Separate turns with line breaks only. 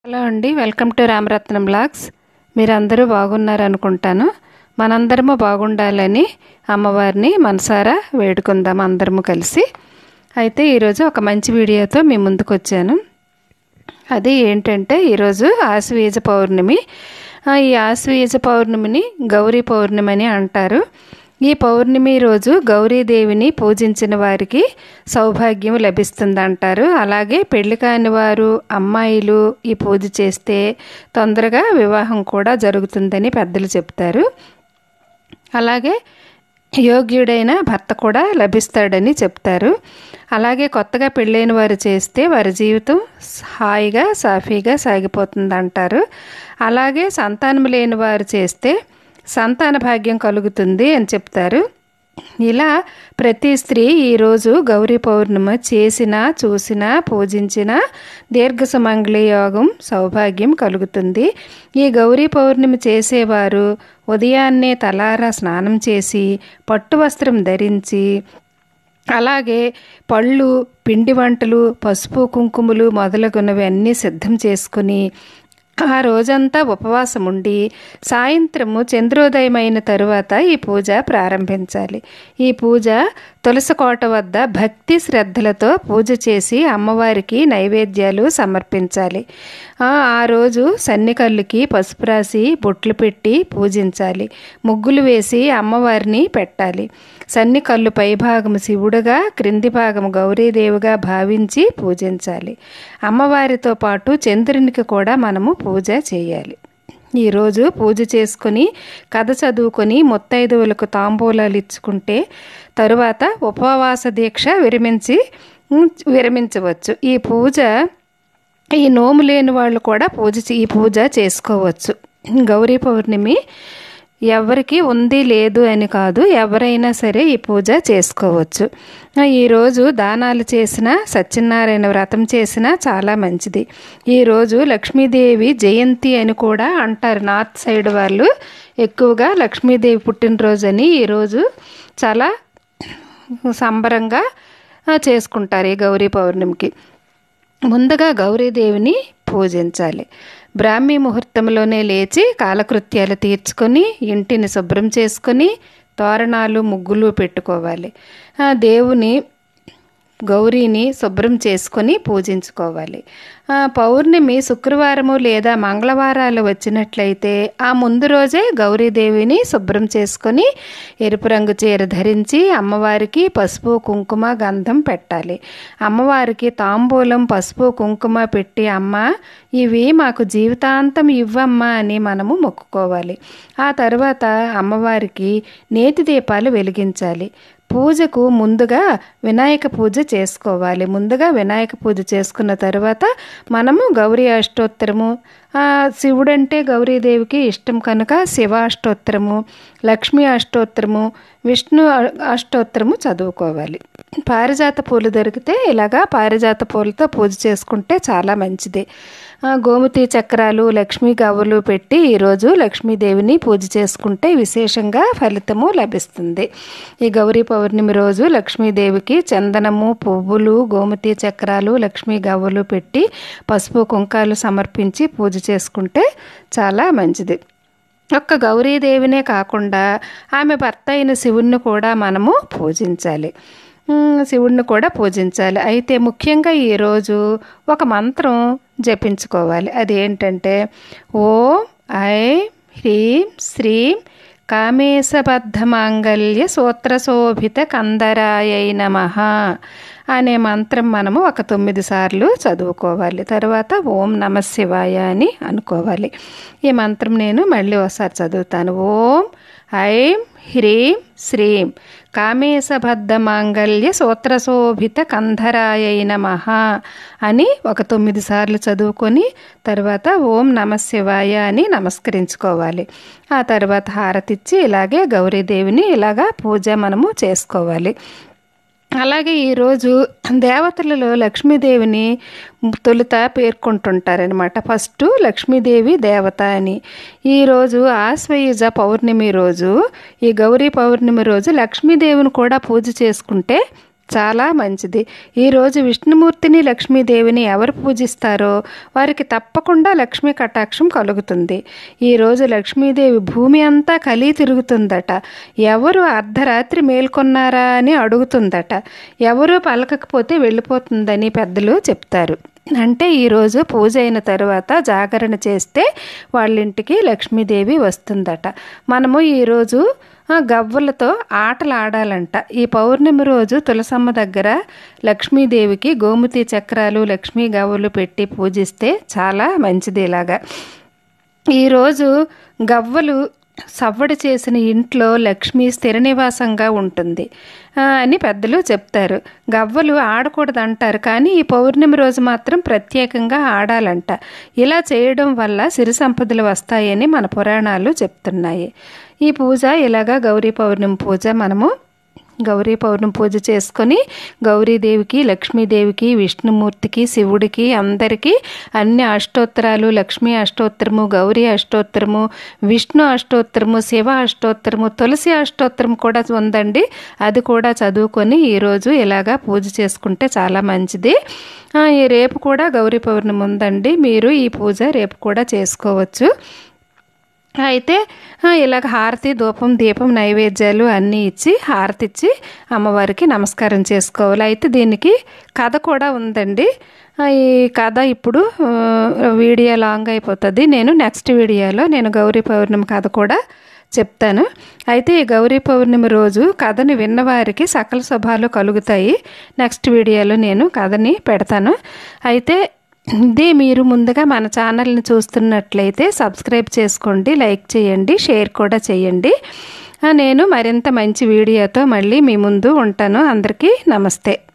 hello అండి welcome to Ramaratnam blogs మీరందరూ బాగున్నారు అనుకుంటాను మనందరము బాగుండాలని అమ్మవారిని మనసారా వేడుకుందాం అందరము కలిసి అయితే ఈరోజు ఒక మంచి వీడియోతో మీ ముందుకు వచ్చాను అది ఏంటంటే ఈరోజు ఆశ్వీజ పౌర్ణమి ఆ, ఈ ఆశ్వీజ పౌర్ణమిని గౌరీ పౌర్ణమి అని అంటారు ఈ పౌర్ణమి రోజు గౌరీదేవిని పూజించిన వారికి సౌభాగ్యం లభిస్తుందంటారు అలాగే పెళ్లి కాని వారు అమ్మాయిలు ఈ పూజ చేస్తే తొందరగా వివాహం కూడా జరుగుతుందని పెద్దలు చెప్తారు అలాగే యోగ్యుడైన భర్త కూడా లభిస్తాడని చెప్తారు అలాగే కొత్తగా పెళ్ళైన వారు చేస్తే వారి జీవితం హాయిగా సాఫీగా సాగిపోతుంది అంటారు అలాగే సంతానం లేని వారు చేస్తే సంతాన భాగ్యం కలుగుతుంది అని చెప్తారు ఇలా ప్రతి స్త్రీ ఈరోజు గౌరీ పౌర్ణమి చేసినా చూసినా పూజించినా దీర్ఘ సుమంగళి యోగం సౌభాగ్యం కలుగుతుంది ఈ గౌరీ పౌర్ణమి చేసేవారు ఉదయాన్నే తలారా స్నానం చేసి పట్టు వస్త్రం ధరించి అలాగే పళ్ళు పిండి వంటలు పసుపు కుంకుమలు మొదలగునవి అన్నీ సిద్ధం చేసుకుని ఆ రోజంతా ఉపవాసం ఉండి సాయంత్రము చంద్రోదయం అయిన తరువాత ఈ పూజ ప్రారంభించాలి ఈ పూజ తులసికోట వద్ద భక్తి శ్రద్ధలతో పూజ చేసి అమ్మవారికి నైవేద్యాలు సమర్పించాలి ఆ ఆ రోజు సన్నికల్లుకి పసుపు రాసి బొట్లు పెట్టి పూజించాలి ముగ్గులు వేసి అమ్మవారిని పెట్టాలి సన్ని కళ్ళు పైభాగము శివుడుగా క్రింది భాగము గౌరీదేవిగా భావించి పూజించాలి అమ్మవారితో పాటు చంద్రునికి కూడా మనము పూజ చేయాలి ఈరోజు పూజ చేసుకొని కథ చదువుకొని ముత్తైదువులకు తాంబూలాలు ఇచ్చుకుంటే తరువాత ఉపవాస దీక్ష విరమించి ఉమ్, విరమించవచ్చు ఈ పూజ ఈ నోము లేని వాళ్ళు కూడా పూజ చే- ఈ పూజ చేసుకోవచ్చు గౌరీ పౌర్ణమి ఎవరికి ఉంది లేదు అని కాదు ఎవరైనా సరే ఈ పూజ చేసుకోవచ్చు ఆ, ఈరోజు దానాలు చేసిన సత్యనారాయణ వ్రతం చేసినా చాలా మంచిది ఈరోజు లక్ష్మీదేవి జయంతి అని కూడా అంటారు నార్త్ సైడ్ వాళ్ళు ఎక్కువగా లక్ష్మీదేవి పుట్టినరోజు అని ఈరోజు చాలా సంబరంగా ఆ, చేసుకుంటారు ఈ గౌరీ పౌర్ణమికి ముందుగా గౌరీదేవిని పూజించాలి బ్రాహ్మీ ముహూర్తంలోనే లేచి కాలకృత్యాలు తీర్చుకొని ఇంటిని శుభ్రం చేసుకొని తోరణాలు ముగ్గులు పెట్టుకోవాలి ఆ దేవుని గౌరీని శుభ్రం చేసుకొని పూజించుకోవాలి ఆ, పౌర్ణమి శుక్రవారము లేదా మంగళవారాలు వచ్చినట్లయితే ఆ ముందు రోజే గౌరీదేవిని శుభ్రం చేసుకొని ఎరుపు రంగు చీర ధరించి అమ్మవారికి పసుపు కుంకుమ గంధం పెట్టాలి అమ్మవారికి తాంబూలం పసుపు కుంకుమ పెట్టి అమ్మ ఇవి మాకు జీవితాంతం ఇవ్వమ్మా అని మనము మొక్కుకోవాలి ఆ తర్వాత అమ్మవారికి నేతి దీపాలు వెలిగించాలి పూజకు ముందుగా వినాయక పూజ చేసుకోవాలి ముందుగా వినాయక పూజ చేసుకున్న తర్వాత మనము గౌరీ అష్టోత్తరము ఆ, శివుడంటే గౌరీదేవికి ఇష్టం కనుక శివ అష్టోత్తరము లక్ష్మీ అష్టోత్తరము విష్ణు అ- అష్టోత్తరము చదువుకోవాలి పారిజాత పూలు దొరికితే ఇలాగా పారిజాత పూలతో పూజ చేసుకుంటే చాలా మంచిది ఆ, గోమతి చక్రాలు లక్ష్మీ గవ్వలు పెట్టి ఈరోజు లక్ష్మీదేవిని పూజ చేసుకుంటే విశేషంగా ఫలితము లభిస్తుంది ఈ గౌరీ పౌర్ణమి రోజు లక్ష్మీదేవికి చందనము పువ్వులు గోమతి చక్రాలు లక్ష్మీ గవ్వలు పెట్టి పసుపు కుంకాలు సమర్పించి పూజ చేసుకుంటే చాలా మంచిది ఒక్క గౌరీదేవినే కాకుండా ఆమె భర్త అయిన శివుణ్ణి కూడా మనము పూజించాలి ఉమ్, శివుణ్ణి కూడా పూజించాలి అయితే ముఖ్యంగా ఈరోజు ఒక మంత్రం జపించుకోవాలి అది ఏంటంటే ఓం ఐ హ్రీం శ్రీం కామేశబద్ధ మాంగళ్య సూత్రశోభిత కందరాయ నమః అనే మంత్రం మనము ఒక తొమ్మిది సార్లు చదువుకోవాలి తర్వాత ఓం నమ శివాయ అని అనుకోవాలి ఈ మంత్రం నేను మళ్ళీ ఒకసారి చదువుతాను ఓం ఐం హ్రీం శ్రీం కామేశబద్ధ మాంగళ్య సూత్రశోభిత కంధరాయ నమః అని ఒక తొమ్మిది సార్లు చదువుకొని తర్వాత ఓం నమ శివాయ అని నమస్కరించుకోవాలి ఆ తర్వాత హారతిచ్చి ఇలాగే గౌరీదేవిని ఇలాగా పూజ మనము చేసుకోవాలి అలాగే ఈరోజు దేవతలలో లక్ష్మీదేవిని తొలుత పేర్కొంటుంటారనమాట ఫస్ట్ లక్ష్మీదేవి దేవత అని ఈరోజు ఆశ్వయుజ పౌర్ణమి రోజు ఈ గౌరీ పౌర్ణమి రోజు లక్ష్మీదేవిని కూడా పూజ చేసుకుంటే చాలా మంచిది ఈరోజు విష్ణుమూర్తిని లక్ష్మీదేవిని ఎవరు పూజిస్తారో వారికి తప్పకుండా లక్ష్మీ కటాక్షం కలుగుతుంది ఈరోజు లక్ష్మీదేవి భూమి అంతా కలి తిరుగుతుందట ఎవరు అర్ధరాత్రి మేల్కొన్నారా అని అడుగుతుందట ఎవరు పలకకపోతే వెళ్ళిపోతుందని పెద్దలు చెప్తారు అంటే ఈరోజు పూజ అయిన తర్వాత జాగరణ చేస్తే వాళ్ళ ఇంటికి లక్ష్మీదేవి వస్తుందట మనము ఈరోజు ఆ, గవ్వలతో ఆటలు ఆడాలంట ఈ పౌర్ణమి రోజు తులసమ్మ దగ్గర లక్ష్మీదేవికి గోమతి చక్రాలు లక్ష్మీ గవ్వలు పెట్టి పూజిస్తే చాలా మంచిది ఇలాగా ఈరోజు గవ్వలు సవ్వడి చేసిన ఇంట్లో లక్ష్మి స్థిర నివాసంగా ఉంటుంది ఆ, అని పెద్దలు చెప్తారు గవ్వలు ఆడకూడదు అంటారు కానీ ఈ పౌర్ణమి రోజు మాత్రం ప్రత్యేకంగా ఆడాలంట ఇలా చేయడం వల్ల సిరి సంపదలు వస్తాయని మన పురాణాలు చెప్తున్నాయి ఈ పూజ ఇలాగా గౌరీ పౌర్ణమి పూజ మనము గౌరీ పౌర్ణమి పూజ చేసుకొని గౌరీదేవికి లక్ష్మీదేవికి విష్ణుమూర్తికి శివుడికి అందరికీ అన్ని అష్టోత్తరాలు లక్ష్మీ అష్టోత్తరము గౌరీ అష్టోత్తరము విష్ణు అష్టోత్తరము శివ అష్టోత్తరము తులసి అష్టోత్తరం కూడా ఉందండి అది కూడా చదువుకొని ఈరోజు ఇలాగా పూజ చేసుకుంటే చాలా మంచిది ఆ, ఈ రేపు కూడా గౌరీ పౌర్ణమి ఉందండి మీరు ఈ పూజ రేపు కూడా చేసుకోవచ్చు అయితే ఆ, ఇలాగ హారతి ధూపం దీపం నైవేద్యాలు అన్నీ ఇచ్చి హారతి ఇచ్చి అమ్మవారికి నమస్కారం చేసుకోవాలి అయితే దీనికి కథ కూడా ఉందండి ఆ, ఈ కథ ఇప్పుడు ఆ, వీడియో లాంగ్ అయిపోతుంది నేను నెక్స్ట్ వీడియోలో నేను గౌరీ పౌర్ణమి కథ కూడా చెప్తాను అయితే ఈ గౌరీ పౌర్ణమి రోజు కథని విన్నవారికి సకల శుభాలు కలుగుతాయి నెక్స్ట్ వీడియోలో నేను కథని పెడతాను అయితే ఇదే మీరు ముందుగా మన ఛానల్ని చూస్తున్నట్లయితే సబ్స్క్రైబ్ చేసుకోండి లైక్ చేయండి షేర్ కూడా చేయండి ఆ, నేను మరింత మంచి వీడియోతో మళ్ళీ మీ ముందు ఉంటాను అందరికీ నమస్తే